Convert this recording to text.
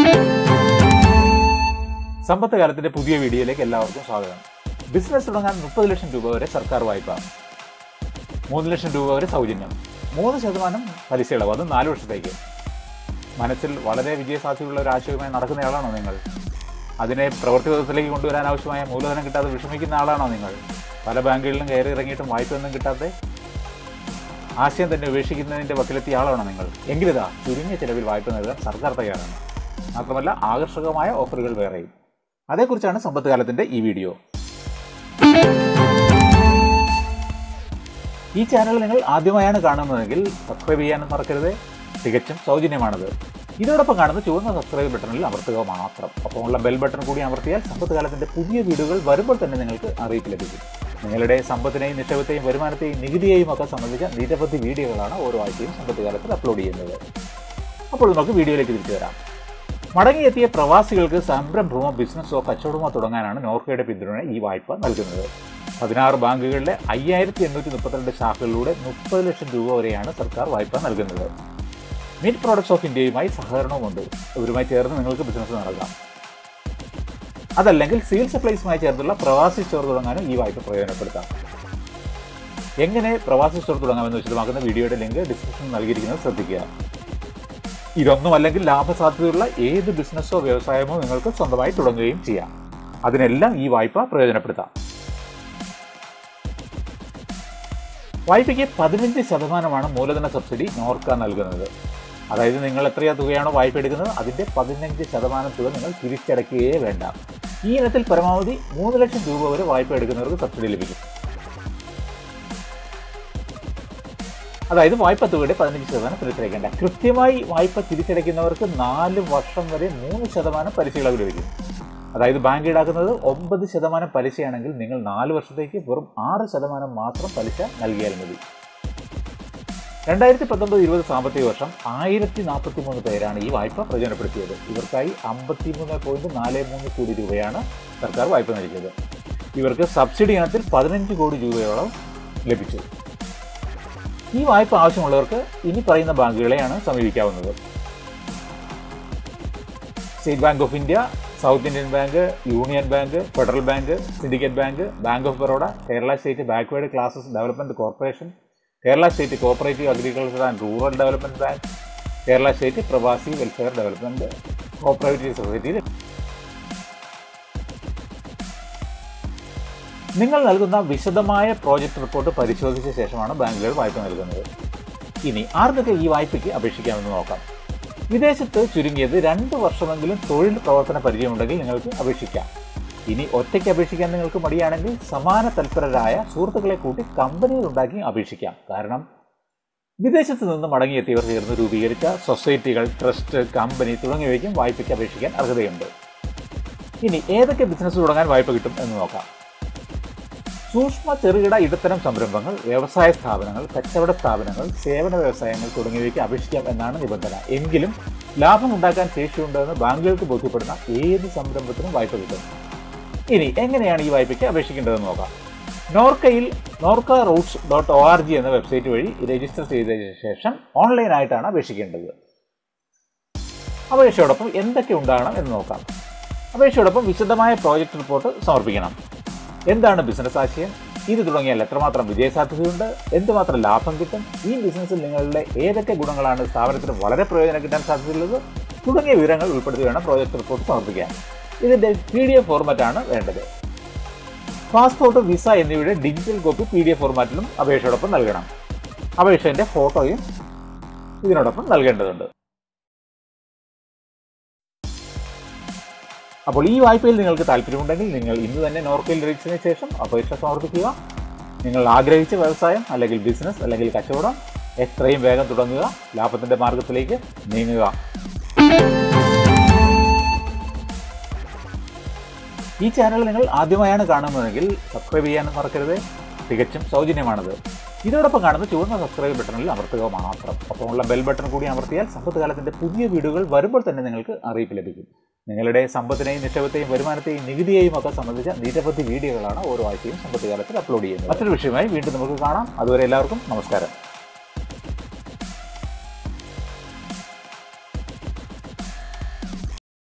സമ്പത്ത് കാലത്തിന്റെ പുതിയ വീഡിയോയിലേക്ക് എല്ലാവർക്കും സ്വാഗതം ബിസിനസ് തുടങ്ങാൻ മുപ്പത് ലക്ഷം രൂപ വരെ സർക്കാർ വായ്പ മൂന്ന് ലക്ഷം രൂപ വരെ സൗജന്യം മൂന്ന് ശതമാനം പലിശ ഇളവ് അത് നാല് വർഷത്തേക്ക് മനസ്സിൽ വളരെ വിജയസാധ്യതയുള്ള ഒരു ആശയവുമായി നടക്കുന്നയാളാണോ നിങ്ങൾ അതിനെ പ്രവൃത്തിപഥത്തിലേക്ക് കൊണ്ടുവരാൻ ആവശ്യമായ മൂലധനം കിട്ടാതെ വിഷമിക്കുന്ന ആളാണോ നിങ്ങൾ പല ബാങ്കുകളിലും കയറി ഇറങ്ങിയിട്ടും വായ്പയൊന്നും കിട്ടാതെ ആശയം തന്നെ ഉപേക്ഷിക്കുന്നതിന്റെ വക്കിലെത്തിയ ആളാണോ നിങ്ങൾ എങ്കിലിതാ ചുരുങ്ങിയ ചെലവിൽ വായ്പ നൽകാൻ സർക്കാർ തയ്യാറാണ് മാത്രമല്ല ആകർഷകമായ ഓഫറുകൾ വേറെയും അതേക്കുറിച്ചാണ് സമ്പത്ത് കാലത്തിന്റെ ഈ വീഡിയോ ഈ ചാനൽ നിങ്ങൾ ആദ്യമായാണ് കാണുന്നതെങ്കിൽ സബ്സ്ക്രൈബ് ചെയ്യാനും മറക്കരുത് തികച്ചും സൗജന്യമാണത് ഇതോടൊപ്പം കാണുന്ന ചുവന്ന സബ്സ്ക്രൈബ് ബട്ടണിൽ അമർത്തുക മാത്രം അപ്പോൾ ഉള്ള ബെൽ ബട്ടൺ കൂടി അമർത്തിയാൽ സമ്പത്ത് കാലത്തിന്റെ പുതിയ വീഡിയോകൾ വരുമ്പോൾ തന്നെ നിങ്ങൾക്ക് അറിയിപ്പ് ലഭിക്കും നിങ്ങളുടെ സമ്പത്തിനെയും നിക്ഷേപത്തെയും വരുമാനത്തെയും നികുതിയെയും ഒക്കെ സംബന്ധിച്ച നിരവധി വീഡിയോകളാണ് ഓരോ ആഴ്ചയും സമ്പത്ത് കാലത്തിൽ അപ്ലോഡ് ചെയ്യുന്നത് അപ്പോൾ നമുക്ക് വീഡിയോയിലേക്ക് തിരിച്ചു വരാം മടങ്ങിയെത്തിയ പ്രവാസികൾക്ക് സംരംഭമോ ബിസിനസ്സോ കച്ചവടമോ തുടങ്ങാനാണ് നോർക്കയുടെ പിന്തുണ ഈ വായ്പ നൽകുന്നത് പതിനാറ് ബാങ്കുകളിലെ അയ്യായിരത്തി എണ്ണൂറ്റി മുപ്പത്തിരണ്ട് ശാഖകളിലൂടെ മുപ്പത് ലക്ഷം രൂപ വരെയാണ് സർക്കാർ വായ്പ നൽകുന്നത് മീറ്റ് പ്രോഡക്ട്സ് ഓഫ് ഇന്ത്യയുമായി സഹകരണവുമുണ്ട് ഇവരുമായി ചേർന്ന് നിങ്ങൾക്ക് ബിസിനസ് നടത്താം അതല്ലെങ്കിൽ സിവിൽ സപ്ലൈസുമായി ചേർന്നുള്ള പ്രവാസി സ്റ്റോർ തുടങ്ങാനും ഈ വായ്പ പ്രയോജനപ്പെടുത്താം എങ്ങനെ പ്രവാസി സ്റ്റോർ തുടങ്ങാമെന്ന് വിശദമാക്കുന്ന വീഡിയോയുടെ ലിങ്ക് ഡിസ്ക്രിപ്ഷനിൽ നൽകിയിരിക്കുന്നത് ശ്രദ്ധിക്കുക ഇതൊന്നും അല്ലെങ്കിൽ ലാഭസാധ്യതയുള്ള ഏത് ബിസിനസ്സോ വ്യവസായമോ നിങ്ങൾക്ക് സ്വന്തമായി തുടങ്ങുകയും ചെയ്യാം അതിനെല്ലാം ഈ വായ്പ പ്രയോജനപ്പെടുത്താം വായ്പയ്ക്ക് പതിനഞ്ച് ശതമാനമാണ് മൂലധന സബ്സിഡി നോർക്ക നൽകുന്നത് അതായത് നിങ്ങൾ എത്രയാ തുകയാണോ വായ്പ എടുക്കുന്നത് അതിന്റെ പതിനഞ്ച് ശതമാനം തുക നിങ്ങൾ തിരിച്ചടയ്ക്കുകയേ വേണ്ട ഈ ഇനത്തിൽ പരമാവധി മൂന്ന് ലക്ഷം രൂപ വരെ വായ്പ എടുക്കുന്നവർക്ക് സബ്സിഡി ലഭിക്കും അതായത് വായ്പ തുകയുടെ പതിനഞ്ച് ശതമാനം തിരിച്ചടയ്ക്കേണ്ട കൃത്യമായി വായ്പ തിരിച്ചടയ്ക്കുന്നവർക്ക് നാല് വർഷം വരെ മൂന്ന് ശതമാനം പലിശ ഇളവ് ലഭിക്കും അതായത് ബാങ്ക് ഈടാക്കുന്നത് ഒമ്പത് ശതമാനം പലിശയാണെങ്കിൽ നിങ്ങൾ നാല് വർഷത്തേക്ക് വെറും ആറ് ശതമാനം മാത്രം പലിശ നൽകിയാൽ മതി രണ്ടായിരത്തി പത്തൊമ്പത് ഇരുപത് സാമ്പത്തിക വർഷം ആയിരത്തി നാൽപ്പത്തി മൂന്ന് പേരാണ് ഈ വായ്പ പ്രയോജനപ്പെടുത്തിയത് ഇവർക്കായി അമ്പത്തി മൂന്ന് പോയിന്റ് നാല് മൂന്ന് കോടി രൂപയാണ് സർക്കാർ വായ്പ നൽകിയത് ഇവർക്ക് സബ്സിഡി ഇനത്തിൽ പതിനഞ്ച് കോടി രൂപയോളം ലഭിച്ചു ഈ വായ്പ ആവശ്യമുള്ളവർക്ക് ഇനി പറയുന്ന ബാങ്കുകളെയാണ് സമീപിക്കാവുന്നത് state bank of India south Indian bank union bank federal bank syndicate bank bank of Baroda Kerala state backward classes development corporation Kerala state cooperative agriculture and rural development bank Kerala state Pravasi welfare development cooperative society നിങ്ങൾ നൽകുന്ന വിശദമായ project report പരിശോധിച്ച ശേഷമാണ് ബാങ്കുകൾ വായ്പ നൽകുന്നത് ഇനി ആർക്കൊക്കെ ഈ വായ്പയ്ക്ക് അപേക്ഷിക്കാമെന്ന് നോക്കാം വിദേശത്ത് ചുരുങ്ങിയത് രണ്ട് വർഷമെങ്കിലും തൊഴിൽ പ്രവർത്തന പരിചയമുണ്ടെങ്കിൽ നിങ്ങൾക്ക് അപേക്ഷിക്കാം ഇനി ഒറ്റയ്ക്ക് അപേക്ഷിക്കാൻ നിങ്ങൾക്ക് മടിയാണെങ്കിൽ സമാന തൽപരരായ സുഹൃത്തുക്കളെ കൂട്ടി കമ്പനികൾ ഉണ്ടാക്കി അപേക്ഷിക്കാം കാരണം വിദേശത്ത് നിന്ന് മടങ്ങിയെത്തിയവർ ചേർന്ന് രൂപീകരിച്ച സൊസൈറ്റികൾ ട്രസ്റ്റ് കമ്പനി തുടങ്ങിയവയ്ക്കും വായ്പയ്ക്ക് അപേക്ഷിക്കാൻ അർഹതയുണ്ട് ഇനി ഏതൊക്കെ ബിസിനസ് തുടങ്ങാൻ വായ്പ കിട്ടും എന്ന് നോക്കാം സൂക്ഷ്മ ചെറുകിട ഇടത്തരം സംരംഭങ്ങൾ വ്യവസായ സ്ഥാപനങ്ങൾ കച്ചവട സ്ഥാപനങ്ങൾ സേവന വ്യവസായങ്ങൾ തുടങ്ങിയവയ്ക്ക് അപേക്ഷിക്കാം എന്നാണ് നിബന്ധന എങ്കിലും ലാഭം ഉണ്ടാക്കാൻ ശേഷിയുണ്ടെന്ന് ബാങ്കുകൾക്ക് ബോധ്യപ്പെടുന്ന ഏത് സംരംഭത്തിനും വായ്പ കിട്ടും ഇനി എങ്ങനെയാണ് ഈ വായ്പയ്ക്ക് അപേക്ഷിക്കേണ്ടതെന്ന് നോക്കാം നോർക്കയിൽ Norka roots dot O R G എന്ന വെബ്സൈറ്റ് വഴി രജിസ്റ്റർ ചെയ്തതിനു ശേഷം ഓൺലൈനായിട്ടാണ് അപേക്ഷിക്കേണ്ടത് അപേക്ഷയോടൊപ്പം എന്തൊക്കെ ഉണ്ടാകണം എന്ന് നോക്കാം അപേക്ഷയോടൊപ്പം വിശദമായ പ്രോജക്റ്റ് റിപ്പോർട്ട് സമർപ്പിക്കണം എന്താണ് ബിസിനസ് ആശയം ഇത് തുടങ്ങിയാൽ എത്രമാത്രം വിജയസാധ്യതയുണ്ട് എന്തുമാത്രം ലാഭം കിട്ടും ഈ ബിസിനസ്സിൽ നിങ്ങളുടെ ഏതൊക്കെ ഗുണങ്ങളാണ് സ്ഥാപനത്തിന് വളരെ പ്രയോജനം കിട്ടാൻ സാധ്യതയുള്ളത് തുടങ്ങിയ വിവരങ്ങൾ ഉൾപ്പെടുത്തി വേണം പ്രോജക്റ്റ് റിപ്പോർട്ട് സമർപ്പിക്കാൻ ഇതിന്റെ പി ഡി എഫ് ഫോർമാറ്റാണ് വേണ്ടത് പാസ്പോർട്ട് വിസ എന്നിവയുടെ digital copy P D F ഫോർമാറ്റിലും അപേക്ഷയോടൊപ്പം നൽകണം അപേക്ഷന്റെ ഫോട്ടോയും ഇതിനോടൊപ്പം നൽകേണ്ടതുണ്ട് അപ്പോൾ ഈ വായ്പയിൽ നിങ്ങൾക്ക് താല്പര്യമുണ്ടെങ്കിൽ നിങ്ങൾ ഇന്ന് തന്നെ നോർക്കയിൽ രജിസ്റ്ററിന് ശേഷം അപേക്ഷ സമർപ്പിക്കുക നിങ്ങൾ ആഗ്രഹിച്ച വ്യവസായം അല്ലെങ്കിൽ ബിസിനസ് അല്ലെങ്കിൽ കച്ചവടം എത്രയും വേഗം തുടങ്ങുക ലാഭത്തിന്റെ മാർഗത്തിലേക്ക് നീങ്ങുക ഈ ചാനൽ നിങ്ങൾ ആദ്യമായാണ് കാണുന്നതെങ്കിൽ സബ്സ്ക്രൈബ് ചെയ്യാൻ മറക്കരുത് തികച്ചും സൗജന്യമാണത് ഇതോടൊപ്പം കാണുന്ന ചുവന്ന സബ്സ്ക്രൈബ് ബട്ടണിൽ അമർത്തുക മാത്രം അപ്പോൾ ഉള്ള ബെൽ ബട്ടൺ കൂടി അമർത്തിയാൽ സമ്പത്ത് കാലത്തിന്റെ പുതിയ വീഡിയോകൾ വരുമ്പോൾ തന്നെ നിങ്ങൾക്ക് അറിയിപ്പ് ലഭിക്കും നിങ്ങളുടെ സമ്പത്തിനെയും നിക്ഷേപത്തെയും വരുമാനത്തെയും നികുതിയെയും ഒക്കെ സംബന്ധിച്ച നിരവധി വീഡിയോകളാണ് ഓരോ ആഴ്ചയും സമ്പത്ത് കാലത്തിൽ അപ്ലോഡ് ചെയ്യുന്നത് മറ്റൊരു വിഷയമായി വീണ്ടും നമുക്ക് കാണാം അതുവരെ എല്ലാവർക്കും നമസ്കാരം